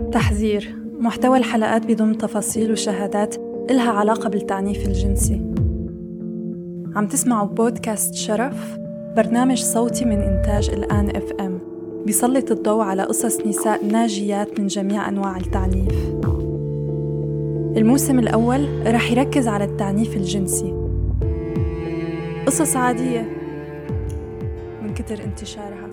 تحذير محتوى الحلقات بيضم تفاصيل وشهادات إلها علاقة بالتعنيف الجنسي عم تسمعوا بودكاست شرف برنامج صوتي من إنتاج الآن اف ام بيسلط الضوء على قصص نساء ناجيات من جميع أنواع التعنيف الموسم الأول رح يركز على التعنيف الجنسي قصص عادية من كتر انتشارها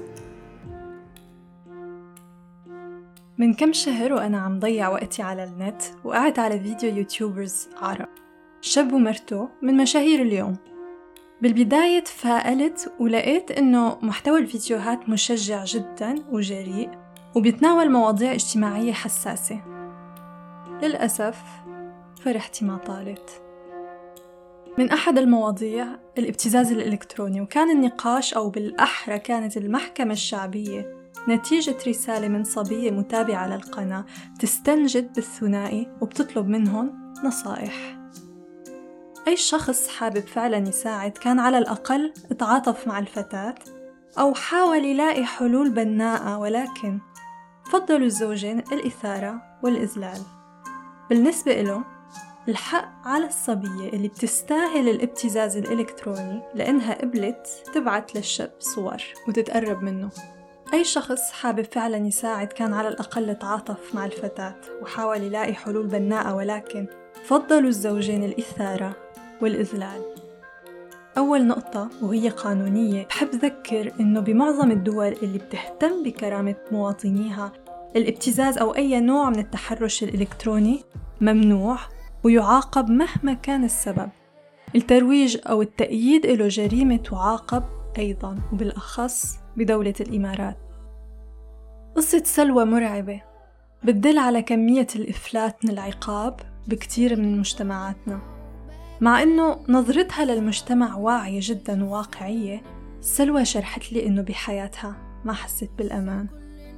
من كم شهر وأنا عم ضيع وقتي على النت وقعت على فيديو يوتيوبرز عرب شاب ومرته من مشاهير اليوم بالبداية تفائلت ولقيت إنه محتوى الفيديوهات مشجع جدا وجريء وبيتناول مواضيع اجتماعية حساسة للأسف فرحتي ما طالت من أحد المواضيع الابتزاز الإلكتروني وكان النقاش أو بالأحرى كانت المحكمة الشعبية نتيجة رسالة من صبية متابعة للقناة تستنجد بالثنائي وبتطلب منهم نصائح أي شخص حابب فعلا يساعد كان على الأقل تعاطف مع الفتاة أو حاول يلاقي حلول بناءة ولكن فضلوا الزوجين الإثارة والإذلال بالنسبة له الحق على الصبية اللي بتستاهل الابتزاز الإلكتروني لأنها قبلت تبعت للشاب صور وتتقرب منه أي شخص حابب فعلا يساعد كان على الأقل تعاطف مع الفتاة وحاول يلاقي حلول بناءة ولكن فضلوا الزوجين الإثارة والإذلال أول نقطة وهي قانونية بحب ذكر إنه بمعظم الدول اللي بتهتم بكرامة مواطنيها الابتزاز أو أي نوع من التحرش الإلكتروني ممنوع ويعاقب مهما كان السبب الترويج أو التأييد له جريمة تعاقب أيضا وبالأخص بدولة الإمارات قصة سلوى مرعبة بتدل على كمية الإفلات من العقاب بكتير من مجتمعاتنا مع إنه نظرتها للمجتمع واعية جدا وواقعية سلوى شرحت لي إنه بحياتها ما حست بالأمان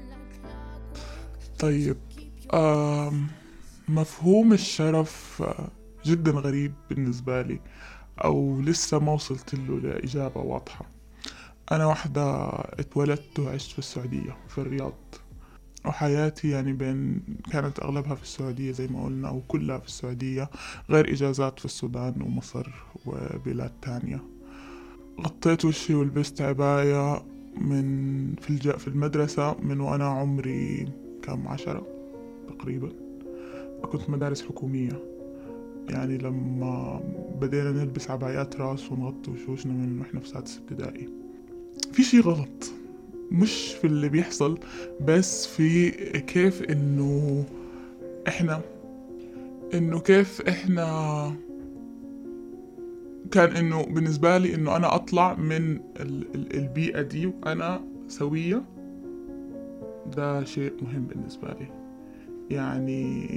طيب آم مفهوم الشرف جدا غريب بالنسبة لي أو لسه ما وصلت له لإجابة واضحة أنا واحدة اتولدت وعشت في السعودية في الرياض وحياتي يعني بين كانت أغلبها في السعودية زي ما قلنا أو كلها في السعودية غير إجازات في السودان ومصر وبلاد تانية غطيت وشي ولبست عباية من في الج... في المدرسة من وأنا عمري كم عشرة تقريبا كنت مدارس حكومية يعني لما بدينا نلبس عبايات راس ونغطي وشوشنا من واحنا في سادس ابتدائي في شي غلط مش في اللي بيحصل بس في كيف انه احنا انه كيف احنا كان انه بالنسبة لي انه انا اطلع من البيئة دي وانا سوية ده شيء مهم بالنسبة لي يعني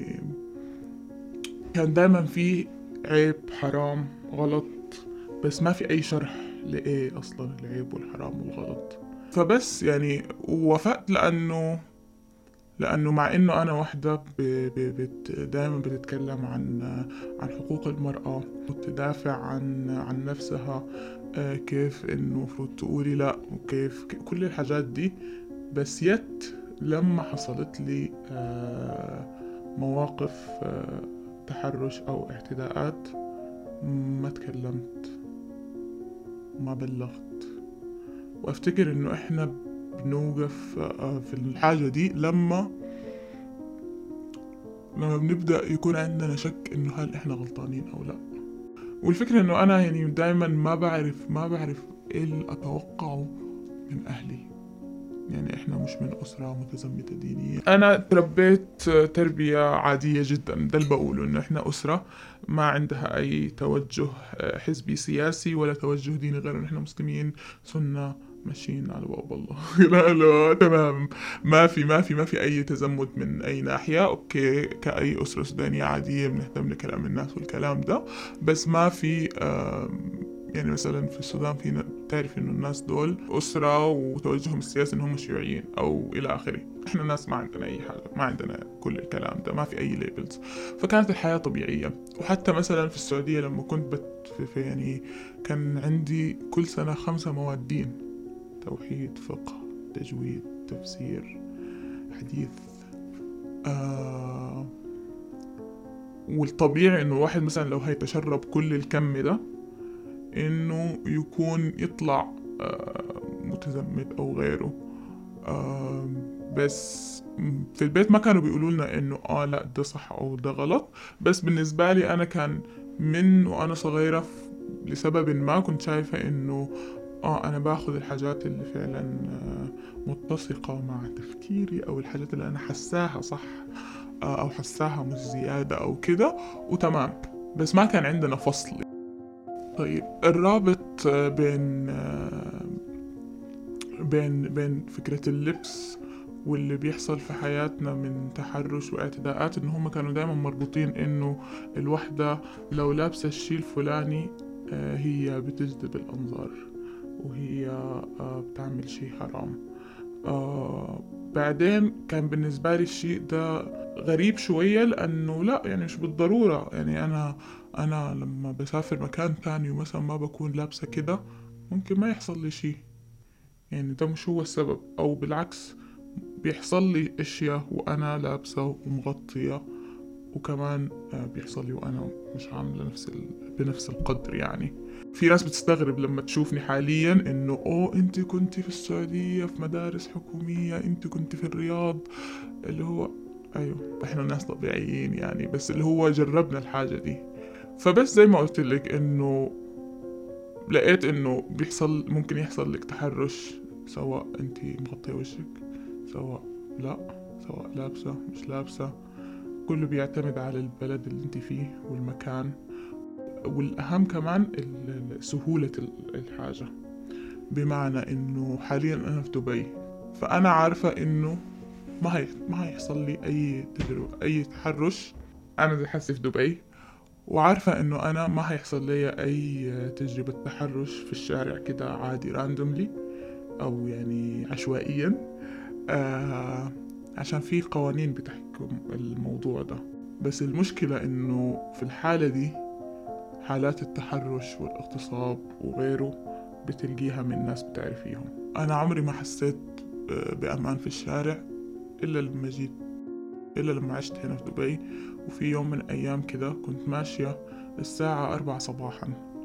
كان دايما في عيب حرام غلط بس ما في اي شرح لايه اصلا العيب والحرام والغلط فبس يعني وافقت لانه لانه مع انه انا وحده بت دائما بتتكلم عن عن حقوق المراه وتدافع عن عن نفسها كيف انه المفروض تقولي لا وكيف كل الحاجات دي بس يت لما حصلت لي مواقف تحرش او اعتداءات ما تكلمت ما بلغت وافتكر انه احنا بنوقف في الحاجة دي لما لما بنبدأ يكون عندنا شك انه هل احنا غلطانين او لا والفكرة انه انا يعني دايما ما بعرف ما بعرف ايه اللي اتوقعه من اهلي يعني احنا مش من اسره متزمته دينيه انا تربيت تربيه عاديه جدا ده اللي بقوله انه احنا اسره ما عندها اي توجه حزبي سياسي ولا توجه ديني غير ان احنا مسلمين سنه ماشيين على باب الله لا لا تمام ما في ما في ما في اي تزمت من اي ناحيه اوكي كاي اسره سودانيه عاديه بنهتم لكلام الناس والكلام ده بس ما في يعني مثلا في السودان في تعرف انه الناس دول اسره وتوجههم السياسي انهم شيوعيين او الى اخره احنا ناس ما عندنا اي حاجه ما عندنا كل الكلام ده ما في اي ليبلز فكانت الحياه طبيعيه وحتى مثلا في السعوديه لما كنت بت في يعني كان عندي كل سنه خمسه مواد دين توحيد فقه تجويد تفسير حديث آه والطبيعي انه الواحد مثلا لو هيتشرب كل الكم ده انه يكون يطلع آه متزمت او غيره آه بس في البيت ما كانوا بيقولوا لنا انه اه لا ده صح او ده غلط بس بالنسبه لي انا كان من وانا صغيره لسبب ما كنت شايفه انه اه انا باخذ الحاجات اللي فعلا آه متسقة مع تفكيري او الحاجات اللي انا حساها صح آه او حساها مش زيادة او كده وتمام بس ما كان عندنا فصل طيب الرابط بين آه بين بين فكرة اللبس واللي بيحصل في حياتنا من تحرش واعتداءات ان هم كانوا دايما مربوطين انه الوحدة لو لابسة الشي الفلاني هي بتجذب الانظار وهي بتعمل شي حرام آه بعدين كان بالنسبة لي الشيء ده غريب شوية لأنه لا يعني مش بالضرورة يعني أنا أنا لما بسافر مكان تاني ومثلا ما بكون لابسة كده ممكن ما يحصل لي شيء يعني ده مش هو السبب أو بالعكس بيحصل لي أشياء وأنا لابسة ومغطية وكمان بيحصل لي وأنا مش عاملة نفس بنفس القدر يعني في ناس بتستغرب لما تشوفني حاليا انه اوه انت كنت في السعودية في مدارس حكومية انت كنت في الرياض اللي هو ايوه احنا ناس طبيعيين يعني بس اللي هو جربنا الحاجة دي فبس زي ما قلت لك انه لقيت انه بيحصل ممكن يحصل لك تحرش سواء انت مغطية وشك سواء لا سواء لابسة مش لابسة كله بيعتمد على البلد اللي انت فيه والمكان والأهم كمان سهولة الحاجة بمعنى إنه حاليا أنا في دبي فأنا عارفة إنه ما هي ما هيحصل لي أي تجربة أي تحرش أنا زي حسي في دبي وعارفة إنه أنا ما هيحصل لي أي تجربة تحرش في الشارع كده عادي راندوملي أو يعني عشوائيا آه عشان في قوانين بتحكم الموضوع ده بس المشكلة إنه في الحالة دي حالات التحرش والاغتصاب وغيره بتلقيها من ناس بتعرفيهم أنا عمري ما حسيت بأمان في الشارع إلا لما جيت إلا لما عشت هنا في دبي وفي يوم من الأيام كده كنت ماشية الساعة أربعة صباحا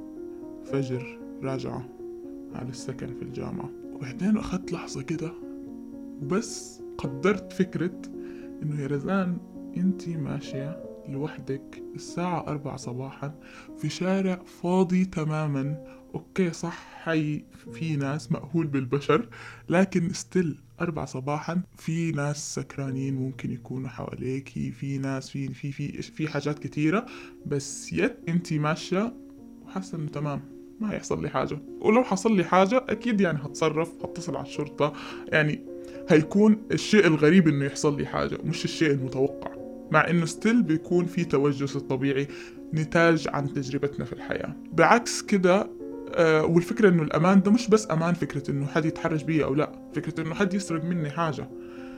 فجر راجعة على السكن في الجامعة وبعدين أخذت لحظة كده وبس قدرت فكرة إنه يا رزان أنتي ماشية لوحدك الساعة أربعة صباحا في شارع فاضي تماما أوكي صح حي في ناس مأهول بالبشر لكن ستيل أربعة صباحا في ناس سكرانين ممكن يكونوا حواليكي في ناس في في في في حاجات كتيرة بس يت انتي ماشية وحاسة انه تمام ما هيحصل لي حاجة ولو حصل لي حاجة أكيد يعني هتصرف هتصل على الشرطة يعني هيكون الشيء الغريب انه يحصل لي حاجة مش الشيء المتوقع مع انه ستيل بيكون في توجس الطبيعي نتاج عن تجربتنا في الحياة بعكس كده آه والفكرة انه الامان ده مش بس امان فكرة انه حد يتحرش بي او لا فكرة انه حد يسرق مني حاجة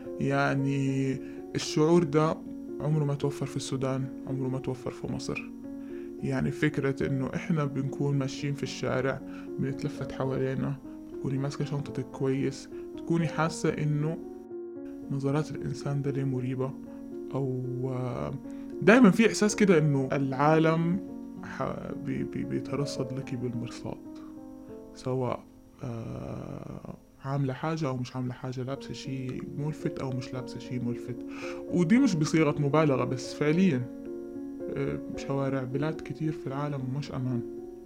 يعني الشعور ده عمره ما توفر في السودان عمره ما توفر في مصر يعني فكرة انه احنا بنكون ماشيين في الشارع بنتلفت حوالينا تكوني ماسكة شنطتك كويس تكوني حاسة انه نظرات الانسان ده ليه مريبة او دائما في احساس كده انه العالم بي بي بيترصد لك بالمرصاد سواء عاملة حاجة أو مش عاملة حاجة لابسة شي ملفت أو مش لابسة شي ملفت ودي مش بصيغة مبالغة بس فعليا شوارع بلاد كتير في العالم مش أمان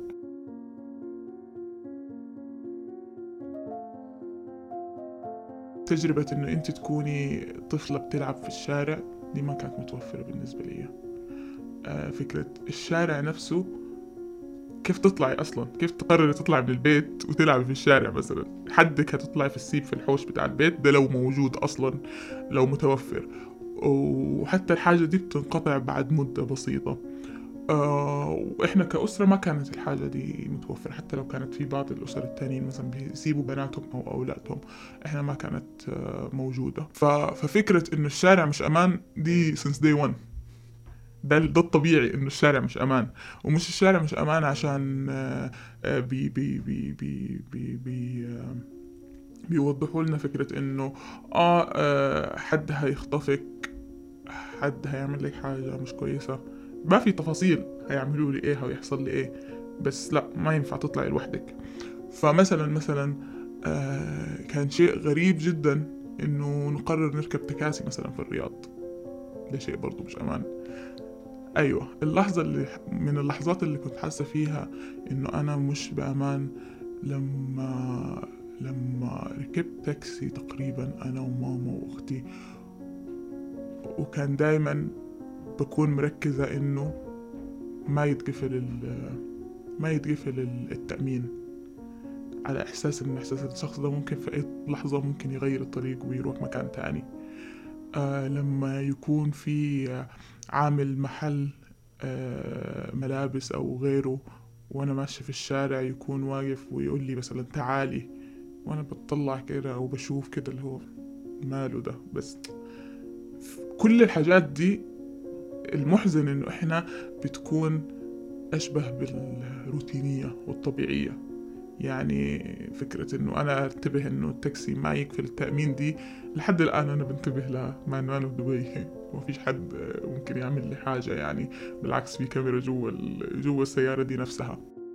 تجربة إنه أنت تكوني طفلة بتلعب في الشارع دي ما كانت متوفرة بالنسبة لي آه فكرة الشارع نفسه كيف تطلعي أصلا كيف تقرري تطلعي من البيت وتلعبي في الشارع مثلا حدك هتطلعي في السيب في الحوش بتاع البيت ده لو موجود أصلا لو متوفر وحتى الحاجة دي بتنقطع بعد مدة بسيطة آه وإحنا كأسرة ما كانت الحاجة دي متوفرة حتى لو كانت في بعض الأسر التانيين مثلا بيسيبوا بناتهم أو أولادهم إحنا ما كانت آه موجودة ففكرة إنه الشارع مش أمان دي since day one ده ده الطبيعي انه الشارع مش امان ومش الشارع مش امان عشان بي بي بي بي بي, بي بيوضحوا لنا فكرة انه آه, اه حد هيخطفك حد هيعمل لك حاجة مش كويسة ما في تفاصيل هيعملوا لي ايه او يحصل لي ايه بس لا ما ينفع تطلعي لوحدك فمثلا مثلا آه كان شيء غريب جدا انه نقرر نركب تكاسي مثلا في الرياض ده شيء برضو مش امان ايوه اللحظة اللي من اللحظات اللي كنت حاسة فيها انه انا مش بامان لما لما ركبت تاكسي تقريبا انا وماما واختي وكان دايما بكون مركزة انه ما يتقفل ما يتقفل التأمين على إحساس إن إحساس الشخص ده ممكن في أي لحظة ممكن يغير الطريق ويروح مكان تاني آه لما يكون في عامل محل آه ملابس أو غيره وأنا ماشي في الشارع يكون واقف ويقول لي مثلا تعالي وأنا بطلع كده أو بشوف كده اللي هو ماله ده بس كل الحاجات دي المحزن إنه إحنا بتكون أشبه بالروتينية والطبيعية يعني فكرة إنه أنا أنتبه إنه التاكسي ما يكفي التأمين دي لحد الآن أنا بنتبه لها مع إنه أنا في دبي وما فيش حد ممكن يعمل لي حاجة يعني بالعكس في كاميرا جوا جوا السيارة دي نفسها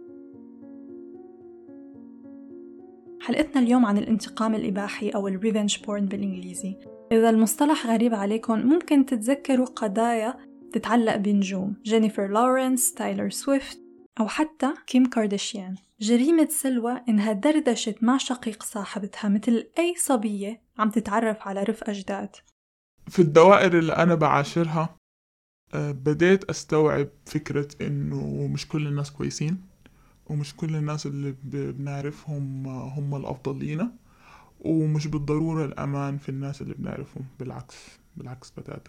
حلقتنا اليوم عن الانتقام الإباحي أو الريفنج بورن بالإنجليزي إذا المصطلح غريب عليكم ممكن تتذكروا قضايا تتعلق بنجوم جينيفر لورنس، تايلر سويفت أو حتى كيم كارداشيان جريمة سلوى إنها دردشت مع شقيق صاحبتها مثل أي صبية عم تتعرف على رفقة جداد في الدوائر اللي أنا بعاشرها آه، بديت أستوعب فكرة إنه مش كل الناس كويسين ومش كل الناس اللي بنعرفهم هم الأفضل لينا ومش بالضرورة الأمان في الناس اللي بنعرفهم بالعكس بالعكس بتاتا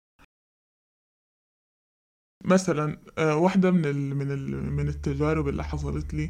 مثلا آه، واحدة من ال من ال من التجارب اللي حصلت لي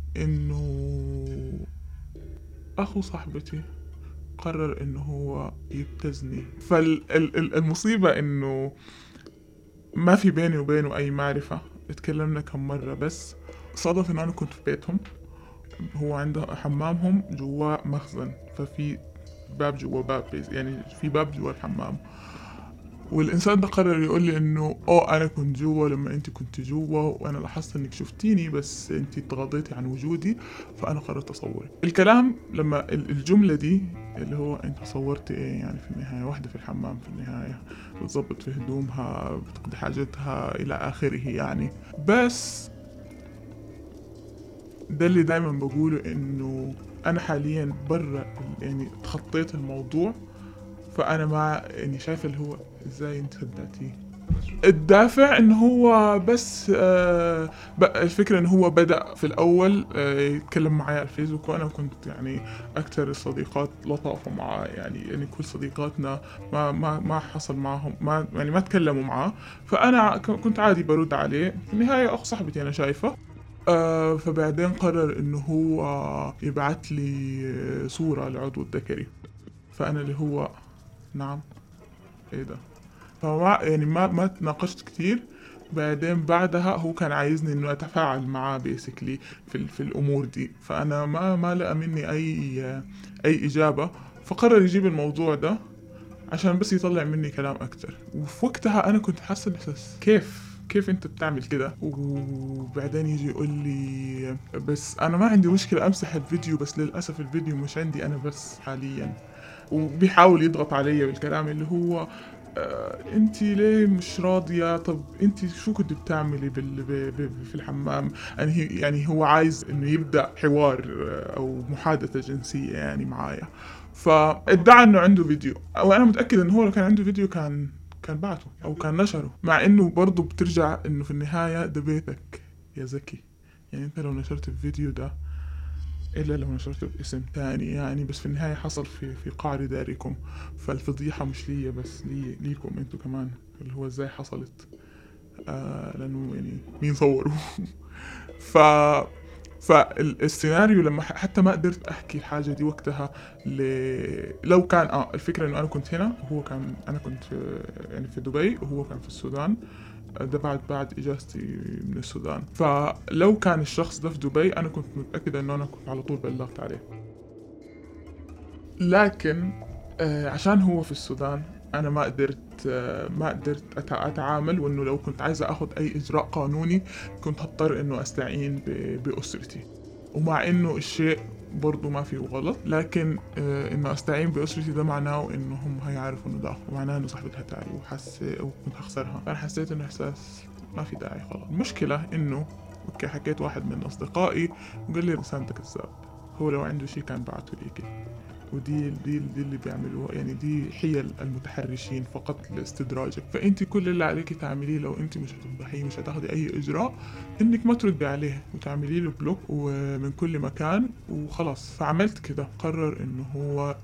إنه أخو صاحبتي قرر إنه هو يبتزني فالمصيبة إنه ما في بيني وبينه أي معرفة اتكلمنا كم مرة بس صادف إن أنا كنت في بيتهم هو عنده حمامهم جوا مخزن ففي باب جوا باب يعني في باب جوا الحمام والإنسان ده قرر يقول لي إنه أوه أنا كنت جوا لما أنت كنت جوا وأنا لاحظت إنك شفتيني بس أنت تغاضيتي عن وجودي فأنا قررت أصورك الكلام لما الجملة دي اللي هو أنت صورتي إيه يعني في النهاية واحدة في الحمام في النهاية بتظبط في هدومها بتقضي حاجتها إلى آخره يعني بس ده اللي دايما بقوله إنه أنا حاليا برا يعني تخطيت الموضوع فانا مع يعني شايف اللي هو ازاي انت خدعتيه الدافع ان هو بس آه الفكره ان هو بدا في الاول آه يتكلم معي على الفيسبوك وانا كنت يعني اكثر الصديقات لطافه معاه يعني يعني كل صديقاتنا ما ما ما حصل معهم ما يعني ما تكلموا معاه فانا كنت عادي برد عليه في النهايه اخ صاحبتي انا شايفه آه فبعدين قرر انه هو يبعث لي صوره لعضو الذكري فانا اللي هو نعم ايه ده فما يعني ما ما تناقشت كتير بعدين بعدها هو كان عايزني انه اتفاعل معاه بيسكلي في, في الامور دي فانا ما ما لقى مني اي اي اجابه فقرر يجيب الموضوع ده عشان بس يطلع مني كلام اكتر وفي وقتها انا كنت حاسه الاحساس كيف كيف انت بتعمل كده وبعدين يجي يقول لي بس انا ما عندي مشكله امسح الفيديو بس للاسف الفيديو مش عندي انا بس حاليا وبيحاول يضغط علي بالكلام اللي هو آه انت ليه مش راضية طب انت شو كنت بتعملي بال... في الحمام يعني, يعني هو عايز انه يبدأ حوار آه، او محادثة جنسية يعني معايا فادعى انه عنده فيديو وانا متأكد انه هو لو كان عنده فيديو كان كان بعته او كان نشره مع انه برضه بترجع انه في النهاية ده بيتك يا زكي يعني انت لو نشرت الفيديو ده إلا لو نشرته باسم تاني يعني بس في النهاية حصل في في قعر داركم فالفضيحة مش ليا بس لي ليكم انتوا كمان اللي هو ازاي حصلت آه لأنه يعني مين صوروا ف فالسيناريو لما حتى ما قدرت احكي الحاجه دي وقتها ل... لو كان اه الفكره انه انا كنت هنا وهو كان انا كنت في يعني في دبي وهو كان في السودان ده بعد بعد اجازتي من السودان فلو كان الشخص ده في دبي انا كنت متاكد انه انا كنت على طول بلغت عليه لكن آه عشان هو في السودان انا ما قدرت ما قدرت اتعامل وانه لو كنت عايزه اخذ اي اجراء قانوني كنت هضطر انه استعين باسرتي ومع انه الشيء برضه ما فيه غلط لكن آه انه استعين باسرتي ده معناه انه هم هيعرفوا انه ده معناه انه صاحبتها تعي وحس وكنت هخسرها انا حسيت انه احساس ما في داعي خلاص المشكله انه اوكي حكيت واحد من اصدقائي وقال لي رسالتك كذاب هو لو عنده شيء كان بعته ليكي ودي دي, دي اللي بيعملوها يعني دي حيل المتحرشين فقط لاستدراجك فانت كل اللي عليك تعمليه لو انت مش هتفضحيه مش هتاخدي اي اجراء انك ما تردي عليه وتعملي له بلوك ومن كل مكان وخلاص فعملت كده قرر انه هو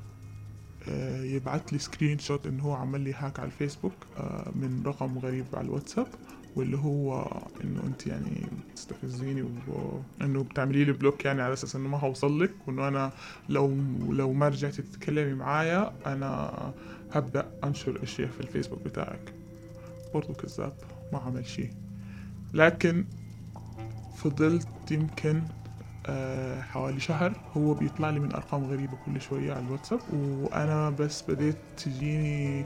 آه، يبعت لي سكرين شوت انه هو عمل لي هاك على الفيسبوك آه، من رقم غريب على الواتساب واللي هو انه انت يعني تستفزيني وانه بتعملي لي بلوك يعني على اساس انه ما هوصل لك وانه انا لو لو ما رجعتي تتكلمي معايا انا هبدا انشر اشياء في الفيسبوك بتاعك برضو كذاب ما عمل شيء لكن فضلت يمكن آه حوالي شهر هو بيطلع لي من ارقام غريبه كل شويه على الواتساب وانا بس بديت تجيني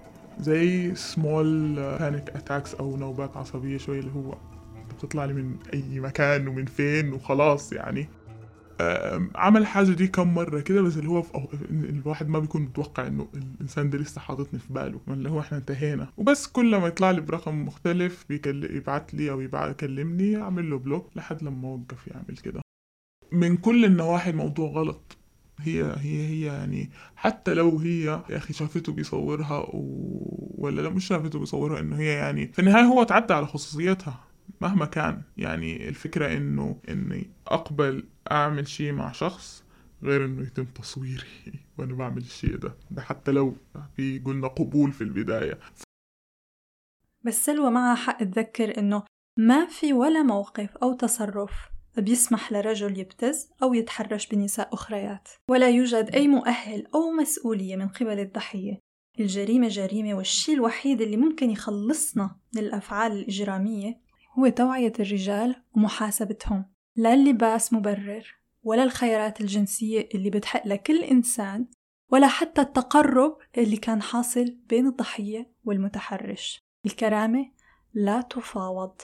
زي سمول بانيك اتاكس او نوبات عصبيه شويه اللي هو بتطلع لي من اي مكان ومن فين وخلاص يعني عمل الحاجه دي كم مره كده بس اللي هو الواحد ما بيكون متوقع انه الانسان ده لسه حاططني في باله اللي هو احنا انتهينا وبس كل ما يطلع لي برقم مختلف يبعت لي او يكلمني اعمل له بلوك لحد لما اوقف يعمل كده من كل النواحي الموضوع غلط هي هي هي يعني حتى لو هي يا اخي شافته بيصورها و... ولا لا مش شافته بيصورها انه هي يعني في النهايه هو تعدى على خصوصيتها مهما كان يعني الفكره انه اني اقبل اعمل شيء مع شخص غير انه يتم تصويري وانا بعمل الشيء ده ده حتى لو في قلنا قبول في البدايه بس سلوى معها حق تذكر انه ما في ولا موقف او تصرف بيسمح لرجل يبتز أو يتحرش بنساء أخريات ولا يوجد أي مؤهل أو مسؤولية من قبل الضحية الجريمة جريمة والشيء الوحيد اللي ممكن يخلصنا من الأفعال الإجرامية هو توعية الرجال ومحاسبتهم لا اللباس مبرر ولا الخيارات الجنسية اللي بتحق لكل إنسان ولا حتى التقرب اللي كان حاصل بين الضحية والمتحرش الكرامة لا تفاوض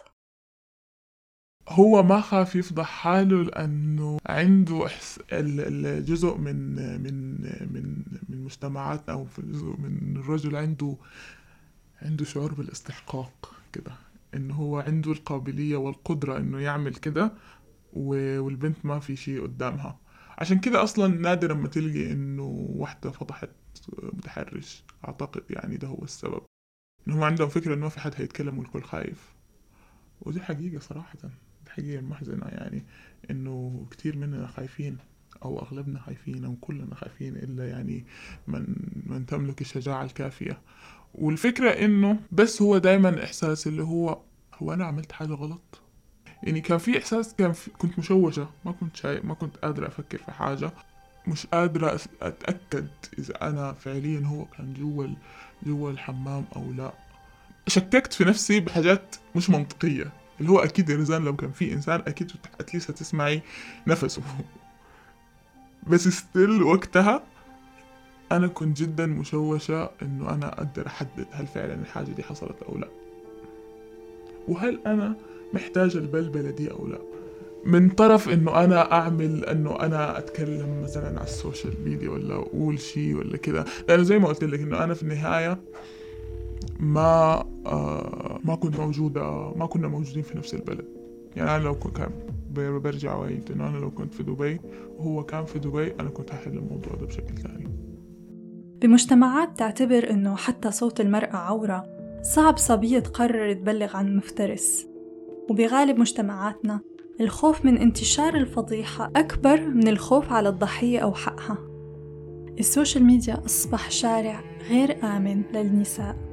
هو ما خاف يفضح حاله لأنه عنده إحس... الجزء من من من من مجتمعاتنا أو في جزء من الرجل عنده عنده شعور بالاستحقاق كده إنه هو عنده القابلية والقدرة إنه يعمل كده والبنت ما في شيء قدامها عشان كده أصلا نادرا ما تلقي إنه واحدة فضحت متحرش أعتقد يعني ده هو السبب إنهم عندهم فكرة إنه ما في حد هيتكلم والكل خايف ودي حقيقة صراحة حقيقة محزنة يعني إنه كتير مننا خايفين أو أغلبنا خايفين أو كلنا خايفين إلا يعني من من تملك الشجاعة الكافية والفكرة إنه بس هو دايما إحساس اللي هو هو أنا عملت حاجة غلط يعني كان في إحساس كان في كنت مشوشة ما كنت شايف ما كنت قادرة أفكر في حاجة مش قادرة أتأكد إذا أنا فعليا هو كان جوا جوا الحمام أو لا شككت في نفسي بحاجات مش منطقية اللي هو اكيد يا رزان لو كان في انسان اكيد اتليست هتسمعي نفسه بس ستيل وقتها انا كنت جدا مشوشة انه انا اقدر احدد هل فعلا الحاجة دي حصلت او لا وهل انا محتاج البلبلة دي او لا من طرف انه انا اعمل انه انا اتكلم مثلا على السوشيال ميديا ولا اقول شيء ولا كده لانه زي ما قلت لك انه انا في النهاية ما آه ما كنت موجودة ما كنا موجودين في نفس البلد يعني أنا لو كنت برجع وعيد إنه أنا لو كنت في دبي وهو كان في دبي أنا كنت هحل الموضوع ده بشكل ثاني بمجتمعات تعتبر إنه حتى صوت المرأة عورة صعب صبية تقرر تبلغ عن مفترس وبغالب مجتمعاتنا الخوف من انتشار الفضيحة أكبر من الخوف على الضحية أو حقها السوشيال ميديا أصبح شارع غير آمن للنساء